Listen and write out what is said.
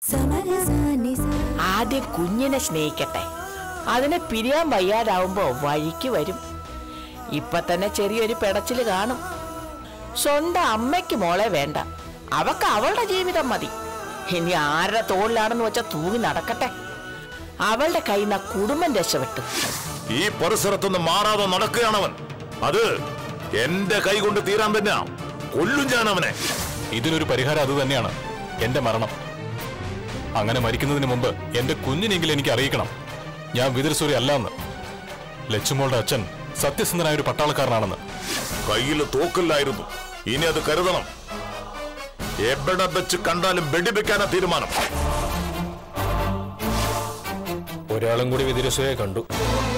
ആദ്യം കുഞ്ഞിനെ സ്നേഹിക്കട്ടെ അതിനെ പിരിയാൻ വയ്യാതാവുമ്പോ വഴിക്ക് വരും ഇപ്പൊ തന്നെ ചെറിയൊരു പെടച്ചില് കാണും സ്വന്തം അമ്മയ്ക്ക് മോളെ വേണ്ട അവക്ക് അവളുടെ ജീവിതം മതി ഇനി ആരുടെ തോളിലാണെന്ന് വെച്ചാ തൂങ്ങി നടക്കട്ടെ അവളുടെ കയ്യിൽ നിന്ന് കുടുംബം രക്ഷപ്പെട്ടു ഈ പരിസരത്തുനിന്ന് മാറാതെ നടക്കുകയാണവൻ അത് എന്റെ കൈ കൊണ്ട് തീരാൻ തന്നെ കൊല്ലും ഞാൻ അവനെ ഇതിനൊരു പരിഹാരം അത് തന്നെയാണ് എന്റെ മരണം അങ്ങനെ മരിക്കുന്നതിന് മുമ്പ് എന്റെ കുഞ്ഞിനെങ്കിലും എനിക്ക് അറിയിക്കണം ഞാൻ വിതുരസൂരി അല്ലാന്ന് ലച്ചുമോളുടെ അച്ഛൻ സത്യസന്ധനായ ഒരു പട്ടാളക്കാരനാണെന്ന് കയ്യിൽ തോക്കില്ലായിരുന്നു ഇനി അത് കരുതണം എവിടെ വെച്ച് കണ്ടാലും വെടിവെക്കാനാ തീരുമാനം ഒരാളും കൂടി വിതുരസൂയെ കണ്ടു